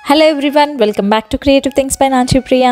Hello everyone welcome back to creative things by నాంచి ప్రియా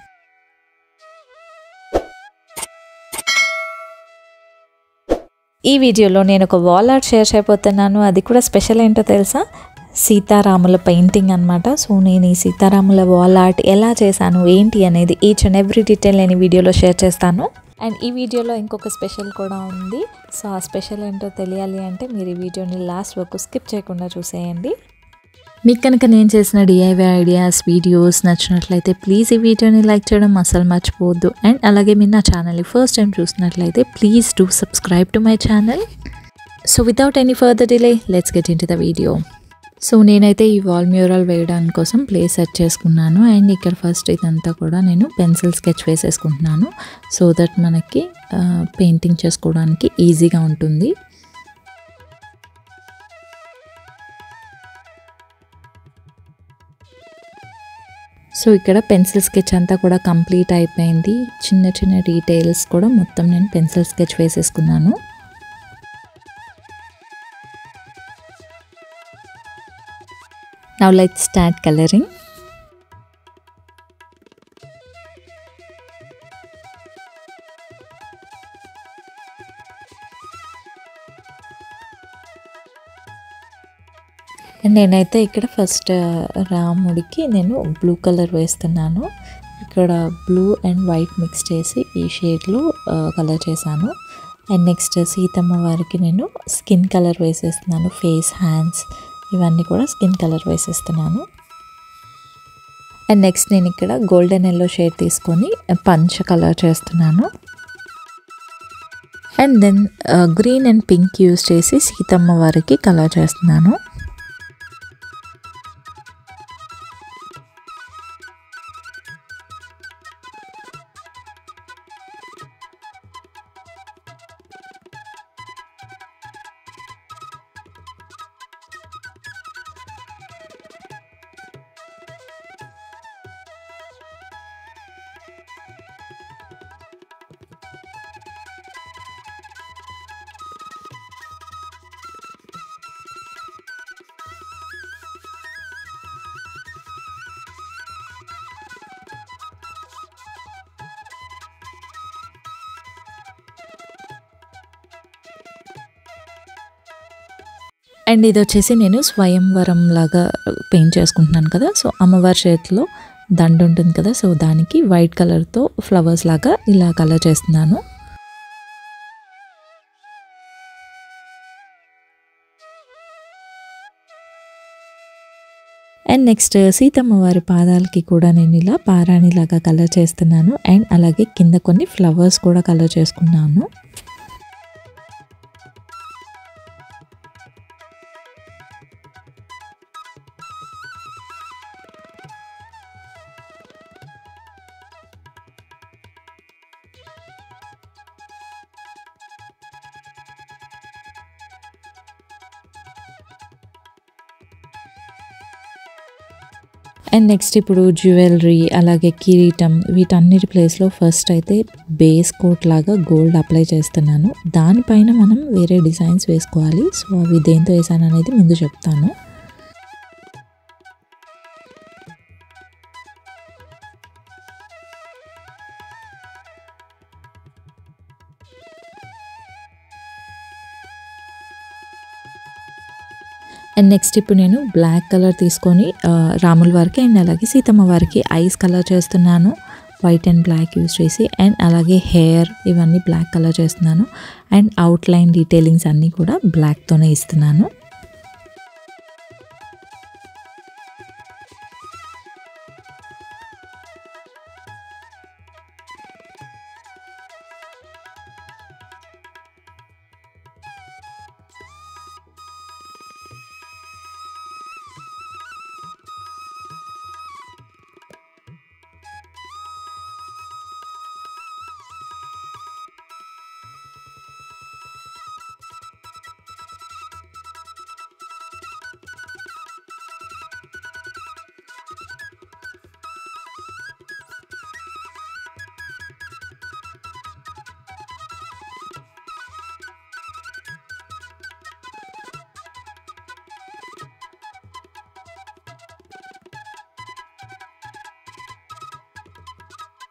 ఈ వీడియోలో నేను ఒక వాల్ ఆర్ట్ షేర్ చేయబోతున్నాను అది కూడా స్పెషల్ ఏంటో తెలుసా సీతారాముల పెయింటింగ్ అనమాట సో నేను ఈ సీతారాముల వాల్ ఆర్ట్ ఎలా చేశాను ఏంటి అనేది ఈచ్ అండ్ ఎవ్రీ డీటెయిల్ నేను ఈ వీడియోలో షేర్ చేస్తాను అండ్ ఈ వీడియోలో ఇంకొక స్పెషల్ కూడా ఉంది సో ఆ స్పెషల్ ఏంటో తెలియాలి అంటే మీరు ఈ వీడియోని లాస్ట్ వరకు స్కిప్ చేయకుండా చూసేయండి మీకు కనుక నేను చేసిన డిఐవై ఐడియాస్ వీడియోస్ నచ్చినట్లయితే ప్లీజ్ ఈ వీడియోని లైక్ చేయడం అసలు మర్చిపోవద్దు అండ్ అలాగే మీరు నా ఛానల్ని ఫస్ట్ టైం చూసినట్లయితే please do subscribe to my channel so without any further delay let's get into the video so నేనైతే ఈ వాల్ మ్యూరల్ వేయడానికి కోసం ప్లేస్ సెట్ చేసుకున్నాను అండ్ ఇక్కడ ఫస్ట్ ఇదంతా కూడా నేను పెన్సిల్ స్కెచ్ వేసేసుకుంటున్నాను సో దట్ మనకి పెయింటింగ్ చేసుకోవడానికి ఈజీగా ఉంటుంది సో ఇక్కడ పెన్సిల్ స్కెచ్ అంతా కూడా కంప్లీట్ అయిపోయింది చిన్న చిన్న డీటెయిల్స్ కూడా మొత్తం నేను పెన్సిల్ స్కెచ్ వేసేసుకున్నాను నవ్ లైట్ స్టార్ట్ కలరింగ్ నేనైతే ఇక్కడ ఫస్ట్ రాముడికి నేను బ్లూ కలర్ వేస్తున్నాను ఇక్కడ బ్లూ అండ్ వైట్ మిక్స్ చేసి ఈ షేడ్లో కలర్ చేశాను అండ్ నెక్స్ట్ సీతమ్మ వారికి నేను స్కిన్ కలర్ వేసేస్తున్నాను ఫేస్ హ్యాండ్స్ ఇవన్నీ కూడా స్కిన్ కలర్ వేసేస్తున్నాను అండ్ నెక్స్ట్ నేను ఇక్కడ గోల్డెన్ ఎల్లో షేడ్ తీసుకొని పంచ కలర్ చేస్తున్నాను and then green and pink use చేసి సీతమ్మ వారికి కలర్ చేస్తున్నాను అండ్ ఇది వచ్చేసి నేను స్వయంవరం లాగా పెయింట్ చేసుకుంటున్నాను కదా సో అమ్మవారి చేతిలో దండ ఉంటుంది కదా సో దానికి వైట్ కలర్తో ఫ్లవర్స్ లాగా ఇలా కలర్ చేస్తున్నాను అండ్ నెక్స్ట్ సీతమ్మ వారి పాదాలకి కూడా నేను ఇలా పారాణిలాగా కలర్ చేస్తున్నాను అండ్ అలాగే కింద కొన్ని ఫ్లవర్స్ కూడా కలర్ చేసుకున్నాను అండ్ నెక్స్ట్ ఇప్పుడు జ్యువెలరీ అలాగే కిరీటం వీటన్నిటి ప్లేస్లో ఫస్ట్ అయితే బేస్ కోట్ లాగా గోల్డ్ అప్లై చేస్తున్నాను దానిపైన మనం వేరే డిజైన్స్ వేసుకోవాలి సో అవి దేంతో వేసాను అనేది ముందు చెప్తాను అండ్ నెక్స్ట్ ఇప్పుడు నేను బ్లాక్ కలర్ తీసుకొని రాముల వారికి అండ్ అలాగే సీతమ్మ వారికి ఐస్ కలర్ చేస్తున్నాను వైట్ అండ్ బ్లాక్ యూస్ చేసి అండ్ అలాగే హెయిర్ ఇవన్నీ బ్లాక్ కలర్ చేస్తున్నాను అండ్ అవుట్లైన్ డీటెయిలింగ్స్ అన్నీ కూడా బ్లాక్తోనే ఇస్తున్నాను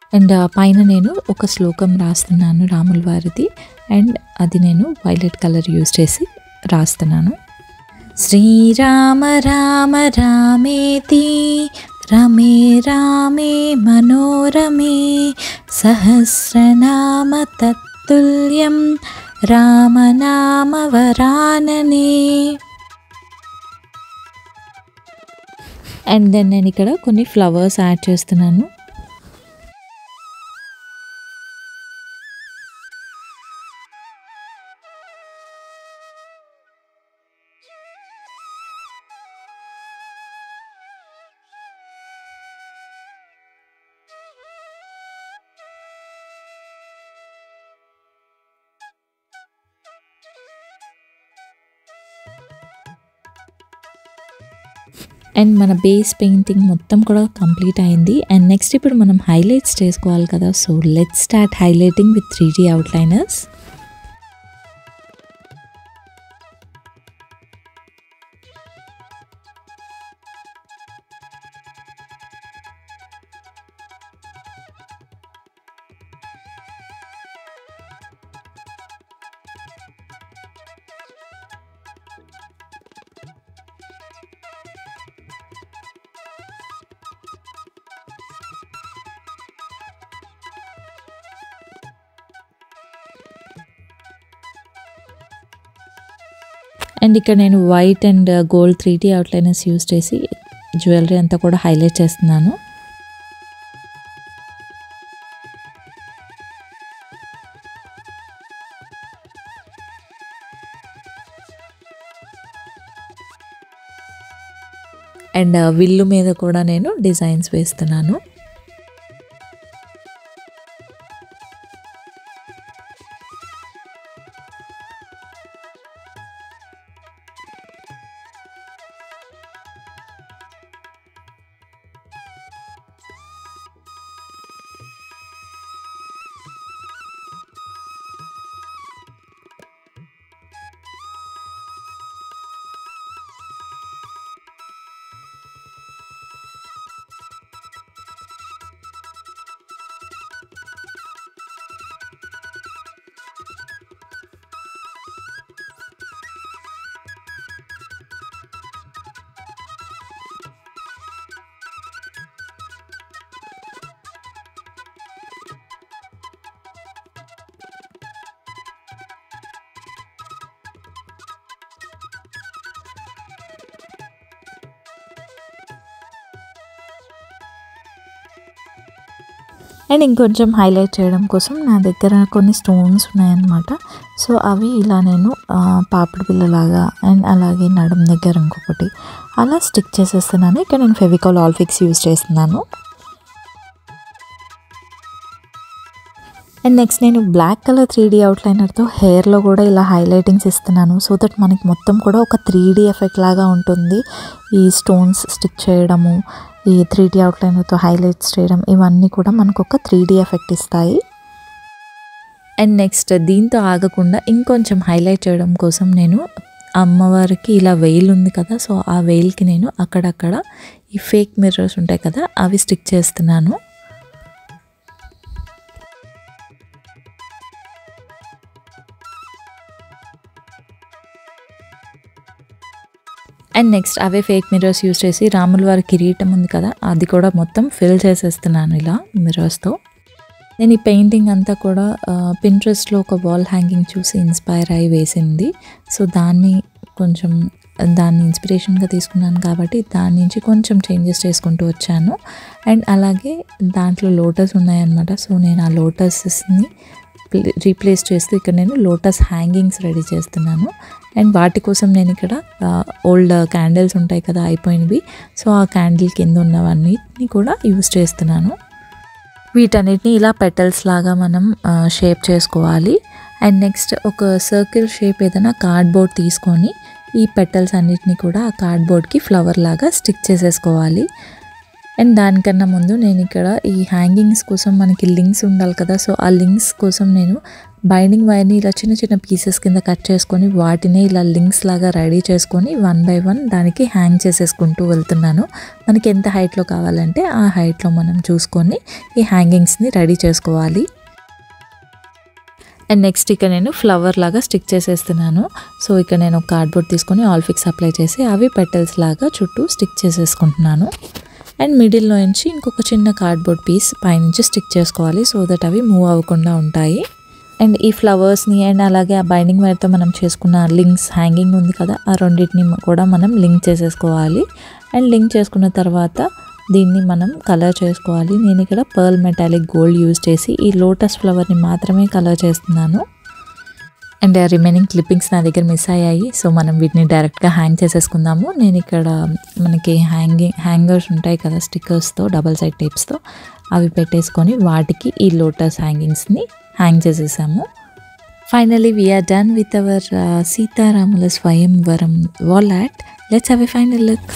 అండ్ పైన నేను ఒక శ్లోకం రాస్తున్నాను రాముల వారిది అండ్ అది నేను వైలెట్ కలర్ యూస్ చేసి రాస్తున్నాను శ్రీరామ రామ రామేతి రమే రామే మనోరమే సహస్రనామ తత్తుల్యం రామనామ వరాననే అండ్ దెన్ నేను ఇక్కడ కొన్ని ఫ్లవర్స్ యాడ్ చేస్తున్నాను అండ్ మన బేస్ పెయింటింగ్ మొత్తం కూడా కంప్లీట్ అయింది అండ్ నెక్స్ట్ ఇప్పుడు మనం హైలైట్స్ చేసుకోవాలి కదా so let start highlighting with three D outliners and ఇక్కడ నేను white and gold three D outliners use చేసి జ్యువెలరీ అంతా కూడా హైలైట్ చేస్తున్నాను అండ్ విల్లు మీద కూడా నేను డిజైన్స్ వేస్తున్నాను అండ్ ఇంకొంచెం హైలైట్ చేయడం కోసం నా దగ్గర కొన్ని స్టోన్స్ ఉన్నాయన్నమాట సో అవి ఇలా నేను ఆ, పాపిడి పిల్లలాగా అండ్ అలాగే నడుం దగ్గర ఇంకొకటి అలా స్టిక్ చేసేస్తున్నాను ఇక్కడ నేను ఫెవికాల్ ఆల్ ఫిక్స్ యూజ్ చేస్తున్నాను అండ్ నెక్స్ట్ నేను బ్లాక్ కలర్ త్రీ డీ అవుట్లైనర్తో హెయిర్లో కూడా ఇలా హైలైటింగ్స్ ఇస్తున్నాను సో దట్ మనకి మొత్తం కూడా ఒక త్రీ డీ ఎఫెక్ట్ లాగా ఉంటుంది ఈ స్టోన్స్ స్టిక్ చేయడము ఈ త్రీ డీ అవుట్లైనర్తో హైలైట్స్ చేయడం ఇవన్నీ కూడా మనకు ఒక త్రీ డీ ఎఫెక్ట్ ఇస్తాయి అండ్ నెక్స్ట్ దీంతో ఆగకుండా ఇంకొంచెం హైలైట్ చేయడం కోసం నేను అమ్మవారికి ఇలా వెయిల్ ఉంది కదా సో ఆ వెయిల్కి నేను అక్కడక్కడ ఈ ఫేక్ మిర్రర్స్ ఉంటాయి కదా అవి స్టిక్ చేస్తున్నాను అండ్ నెక్స్ట్ అవే ఫేక్ మిర్రర్స్ యూస్ చేసి రాముల వారి కిరీటం ఉంది కదా అది కూడా మొత్తం ఫిల్ చేసేస్తున్నాను ఇలా మిర్రర్స్తో నేను ఈ పెయింటింగ్ అంతా కూడా పింట్రెస్ట్లో ఒక వాల్ హ్యాంగింగ్ చూసి ఇన్స్పైర్ అయి వేసింది సో దాన్ని కొంచెం దాన్ని ఇన్స్పిరేషన్గా తీసుకున్నాను కాబట్టి దాని నుంచి కొంచెం చేంజెస్ చేసుకుంటూ వచ్చాను అండ్ అలాగే దాంట్లో లోటస్ ఉన్నాయన్నమాట సో నేను ఆ లోటసెస్ని రీప్లేస్ చేస్తూ ఇక్కడ నేను లోటస్ హ్యాంగింగ్స్ రెడీ చేస్తున్నాను అండ్ వాటి కోసం నేను ఇక్కడ ఓల్డ్ క్యాండిల్స్ ఉంటాయి కదా అయిపోయినవి సో ఆ క్యాండిల్ కింద ఉన్నవన్నిటిని కూడా యూస్ చేస్తున్నాను వీటన్నిటిని ఇలా పెటల్స్ లాగా మనం షేప్ చేసుకోవాలి అండ్ నెక్స్ట్ ఒక సర్కిల్ షేప్ ఏదైనా కార్డ్బోర్డ్ తీసుకొని ఈ పెటల్స్ అన్నిటిని కూడా ఆ కార్డ్బోర్డ్కి ఫ్లవర్ లాగా స్టిక్ చేసేసుకోవాలి అండ్ దానికన్నా ముందు నేను ఇక్కడ ఈ హ్యాంగింగ్స్ కోసం మనకి లింక్స్ ఉండాలి కదా సో ఆ లింక్స్ కోసం నేను బైండింగ్ వైర్ని ఇలా చిన్న చిన్న పీసెస్ కింద కట్ చేసుకొని వాటిని ఇలా లింక్స్ లాగా రెడీ చేసుకొని వన్ బై వన్ దానికి హ్యాంగ్ చేసేసుకుంటూ వెళ్తున్నాను మనకి ఎంత హైట్లో కావాలంటే ఆ హైట్లో మనం చూసుకొని ఈ హ్యాంగింగ్స్ని రెడీ చేసుకోవాలి అండ్ నెక్స్ట్ ఇక్కడ నేను ఫ్లవర్ లాగా స్టిక్ చేసేస్తున్నాను సో ఇక్కడ నేను కార్డ్బోర్డ్ తీసుకొని ఆల్ఫిక్స్ అప్లై చేసి అవి పెటల్స్ లాగా చుట్టూ స్టిక్ చేసేసుకుంటున్నాను అండ్ మిడిల్లో నుంచి ఇంకొక చిన్న కార్డ్బోర్డ్ పీస్ పైనుంచి స్టిక్ చేసుకోవాలి సో దట్ అవి మూవ్ అవ్వకుండా ఉంటాయి అండ్ ఈ ఫ్లవర్స్ని అండ్ అలాగే ఆ బైండింగ్ వైర్తో మనం చేసుకున్న లింక్స్ హ్యాంగింగ్ ఉంది కదా ఆ రెండింటిని కూడా మనం లింక్ చేసేసుకోవాలి అండ్ లింక్ చేసుకున్న తర్వాత దీన్ని మనం కలర్ చేసుకోవాలి నేను ఇక్కడ పర్ల్ మెటాలిక్ గోల్డ్ యూజ్ చేసి ఈ లోటస్ ఫ్లవర్ని మాత్రమే కలర్ చేస్తున్నాను అండ్ రిమైనింగ్ క్లిప్పింగ్స్ నా దగ్గర మిస్ అయ్యాయి సో మనం వీటిని డైరెక్ట్గా హ్యాంగ్ చేసేసుకుందాము నేను ఇక్కడ మనకి హ్యాంగింగ్ హ్యాంగర్స్ ఉంటాయి కదా స్టిక్కర్స్తో డబల్ సైడ్ టేప్స్తో అవి పెట్టేసుకొని వాటికి ఈ లోటస్ హ్యాంగింగ్స్ని హ్యాంగ్ చేసేసాము finally we're done with our సీతారాముల స్వయంవరం wall art let's have a final look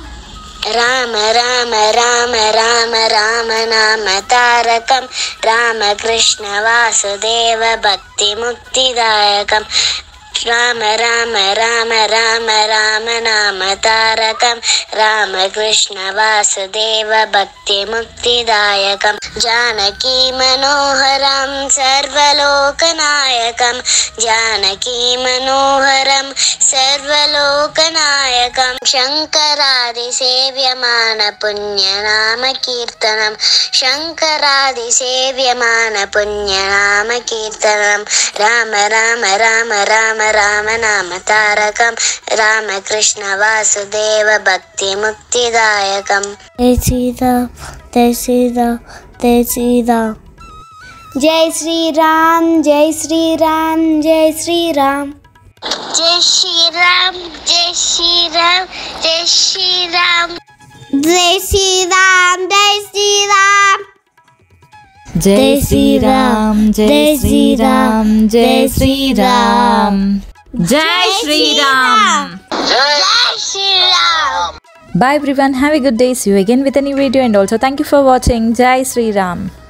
Rama Rama Rama Rama Rama నామ తారకం రామకృష్ణ వాసుదేవ భక్తి ముక్తిదాయకం రామ రామ రామ రామ రామ నామ తారకం రామకృష్ణ వాసుదేవ భక్తి ముక్తిదాయకం జానకీ మనోహరం సర్వలోకనాయకం జానకీ మనోహరం సర్వలోకనాయకం శంకరాది సేవ్యమాన పుణ్యనామ కీర్తనం శంకరాది సేవ్యమాన పుణ్యనామ కీర్తనం రామ రామ రామ రామ రామ నామ తారకం రామకృష్ణ వాసుదేవ భక్తి ముక్తిదాయకం జై శ్రీరామ్ జై శ్రీరామ్ జై శ్రీరామ్ జై శ్రీరామ్ జై శ్రీరామ్ జై శ్రీరామ్ జై శ్రీరామ్ జై శ్రీరామ్ జై శ్రీరామ్ జై శ్రీరామ్ జై శ్రీరామ్ జై శ్రీరామ్ జై శ్రీరామ్ జై శ్రీరామ్ జై శ్రీరామ్ జై Sriram Bye everyone, have a good day. See you again with a new video and also thank you for watching. Jai Sri Ram.